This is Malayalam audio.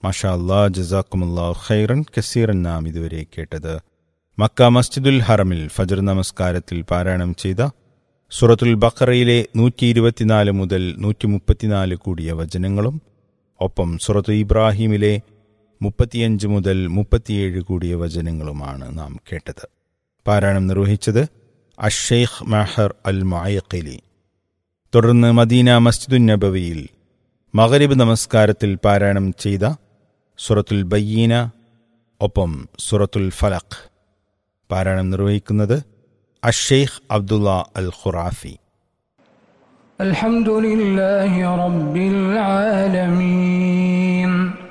മഷാ അല്ലാ ജസാക്കുമുല്ലാ ഖൈറൻ കസീറൻ നാം ഇതുവരെ കേട്ടത് മക്ക മസ്ജിദുൽ ഹറമിൽ ഫജർ നമസ്കാരത്തിൽ പാരായണം ചെയ്ത സുറത്തുൽ ബഖറയിലെ നൂറ്റി ഇരുപത്തിനാല് മുതൽ നൂറ്റി മുപ്പത്തിനാല് കൂടിയ വചനങ്ങളും ഒപ്പം സുറത്തു ഇബ്രാഹിമിലെ മുപ്പത്തിയഞ്ച് മുതൽ മുപ്പത്തിയേഴ് കൂടിയ വചനങ്ങളുമാണ് നാം കേട്ടത് പാരായണം നിർവഹിച്ചത് അഷെയ്ഖ് മഹർ അൽ മായഖലി തുടർന്ന് മദീന മസ്ജിദുൻ നബവിയിൽ മഗരിബ് നമസ്കാരത്തിൽ പാരായണം ചെയ്ത സുറത്തുൽ ബയ്യീന ഒപ്പം സുറത്തുൽ ഫലഖ് പാരായണം നിർവഹിക്കുന്നത് അഷെയ്ഖ് അബ്ദുള്ള അൽ ഖുറാഫി الحمد لله رب العالمين